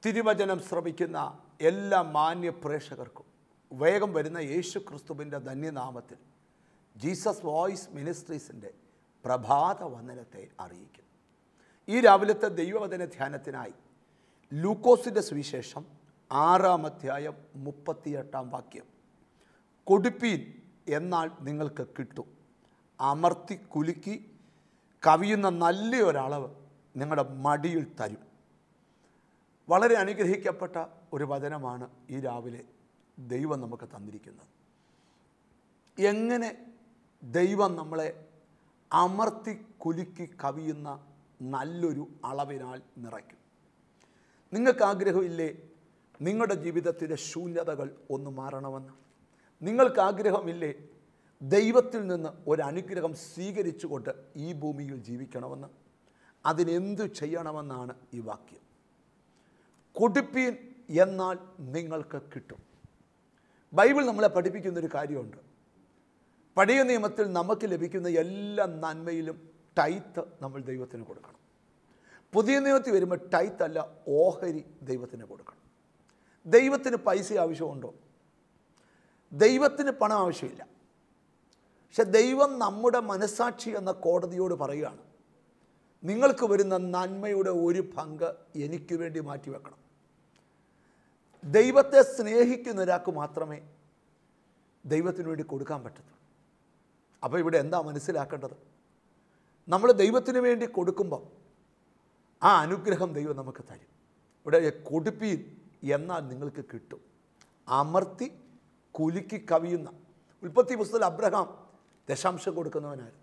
തിരുവചനം ശ്രമിക്കുന്ന എല്ലാ മാന്യ പ്രേക്ഷകർക്കും വേഗം വരുന്ന യേശു ക്രിസ്തുവിൻ്റെ ധന്യനാമത്തിൽ ജീസസ് വോയിസ് മിനിസ്ട്രീസിൻ്റെ പ്രഭാത വന്ദനത്തെ അറിയിക്കുന്നു ഈ രാവിലത്തെ ദൈവവചന ധ്യാനത്തിനായി ലൂക്കോസിൻ്റെ സുവിശേഷം ആറാം അധ്യായം മുപ്പത്തിയെട്ടാം വാക്യം കൊടുപ്പീൻ എന്നാൽ നിങ്ങൾക്ക് കിട്ടും അമർത്തി കുലുക്കി കവിയുന്ന നല്ലൊരളവ് നിങ്ങളുടെ മടിയിൽ തരും വളരെ അനുഗ്രഹിക്കപ്പെട്ട ഒരു വചനമാണ് ഈ രാവിലെ ദൈവം നമുക്ക് തന്നിരിക്കുന്നത് എങ്ങനെ ദൈവം നമ്മളെ അമർത്തി കുലുക്കി കവിയുന്ന നല്ലൊരു അളവിനാൽ നിറയ്ക്കും നിങ്ങൾക്ക് ആഗ്രഹമില്ലേ നിങ്ങളുടെ ജീവിതത്തിലെ ശൂന്യതകൾ ഒന്ന് മാറണമെന്ന് നിങ്ങൾക്ക് ആഗ്രഹമില്ലേ ദൈവത്തിൽ നിന്ന് ഒരു അനുഗ്രഹം സ്വീകരിച്ചുകൊണ്ട് ഈ ഭൂമിയിൽ ജീവിക്കണമെന്ന് അതിനെന്തു ചെയ്യണമെന്നാണ് ഈ വാക്യം കൊടുപ്പീൻ എന്നാൽ നിങ്ങൾക്ക് കിട്ടും ബൈബിൾ നമ്മളെ പഠിപ്പിക്കുന്നൊരു കാര്യമുണ്ട് പഴയ നിയമത്തിൽ നമുക്ക് ലഭിക്കുന്ന എല്ലാ നന്മയിലും ടൈത്ത് നമ്മൾ ദൈവത്തിന് കൊടുക്കണം പുതിയ നിയമത്തിൽ വരുമ്പോൾ ടൈത്ത് അല്ല ഓഹരി ദൈവത്തിന് കൊടുക്കണം ദൈവത്തിന് പൈസ ആവശ്യമുണ്ടോ ദൈവത്തിന് പണം ആവശ്യമില്ല പക്ഷെ ദൈവം നമ്മുടെ മനസാക്ഷി എന്ന കോടതിയോട് പറയുകയാണ് നിങ്ങൾക്ക് വരുന്ന നന്മയുടെ ഒരു പങ്ക് എനിക്ക് വേണ്ടി മാറ്റിവെക്കണം ദൈവത്തെ സ്നേഹിക്കുന്ന ഒരാൾക്ക് മാത്രമേ ദൈവത്തിന് വേണ്ടി കൊടുക്കാൻ പറ്റത്തുള്ളൂ അപ്പോൾ ഇവിടെ എന്താ മനസ്സിലാക്കേണ്ടത് നമ്മൾ ദൈവത്തിന് വേണ്ടി കൊടുക്കുമ്പോൾ ആ അനുഗ്രഹം ദൈവം നമുക്ക് തരും ഇവിടെ കൊടുപ്പീൻ എന്നാൽ നിങ്ങൾക്ക് കിട്ടും അമർത്തി കുലുക്കി കവിയുന്ന ഉൽപ്പത്തി പുസ്തകം അബ്രഹാം ദശാംശം കൊടുക്കുന്നവനായിരുന്നു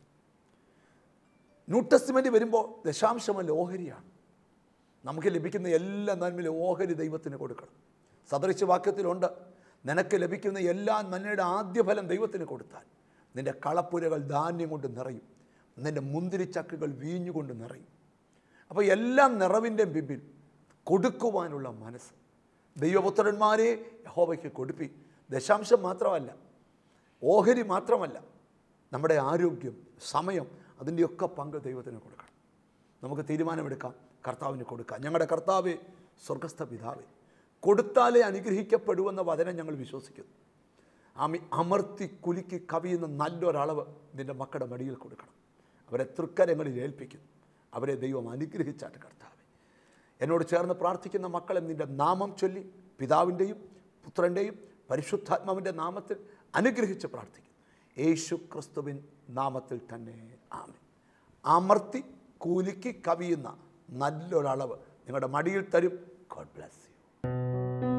ന്യൂ ടെസ്റ്റ്മെൻറ്റ് വരുമ്പോൾ ദശാംശമല്ല ഓഹരിയാണ് നമുക്ക് ലഭിക്കുന്ന എല്ലാ നന്മയിലും ഓഹരി ദൈവത്തിന് കൊടുക്കണം സദൃശ വാക്യത്തിലുണ്ട് നിനക്ക് ലഭിക്കുന്ന എല്ലാ നന്മയുടെ ആദ്യ ഫലം ദൈവത്തിന് കൊടുത്താൽ നിൻ്റെ കളപ്പുരകൾ ധാന്യം കൊണ്ട് നിറയും നിൻ്റെ മുന്തിരിച്ചക്കുകൾ വീഞ്ഞുകൊണ്ട് നിറയും അപ്പോൾ എല്ലാ നിറവിൻ്റെ പിമ്പിൽ കൊടുക്കുവാനുള്ള മനസ്സ് ദൈവപുത്രന്മാരെ യഹോവയ്ക്ക് കൊടുപ്പി ദശാംശം മാത്രമല്ല ഓഹരി മാത്രമല്ല നമ്മുടെ ആരോഗ്യം സമയം അതിൻ്റെയൊക്കെ പങ്ക് ദൈവത്തിന് കൊടുക്കണം നമുക്ക് തീരുമാനമെടുക്കാം കർത്താവിന് കൊടുക്കാം ഞങ്ങളുടെ കർത്താവെ സ്വർഗസ്ഥ പിതാവേ കൊടുത്താലേ അനുഗ്രഹിക്കപ്പെടുമെന്ന വചനം ഞങ്ങൾ വിശ്വസിക്കുന്നു അമി അമർത്തി കുലുക്കി കവിയുന്ന നല്ലൊരളവ് നിൻ്റെ മക്കളുടെ മടിയിൽ കൊടുക്കണം അവരെ തൃക്കരങ്ങളിൽ ഏൽപ്പിക്കുന്നു അവരെ ദൈവം അനുഗ്രഹിച്ചാട്ട് കർത്താവെ എന്നോട് ചേർന്ന് പ്രാർത്ഥിക്കുന്ന മക്കളെ നിൻ്റെ നാമം ചൊല്ലി പിതാവിൻ്റെയും പുത്രൻ്റെയും പരിശുദ്ധാത്മാവിൻ്റെ നാമത്തിൽ അനുഗ്രഹിച്ച് പ്രാർത്ഥിക്കുന്നു യേശു ക്രിസ്തുവിൻ നാമത്തിൽ തന്നെ ആമേ അമർത്തി കൂലിക്ക് കവിയുന്ന നല്ലൊരളവ് നിങ്ങളുടെ മടിയിൽ തരും ഗോഡ് ബ്ലസ് യു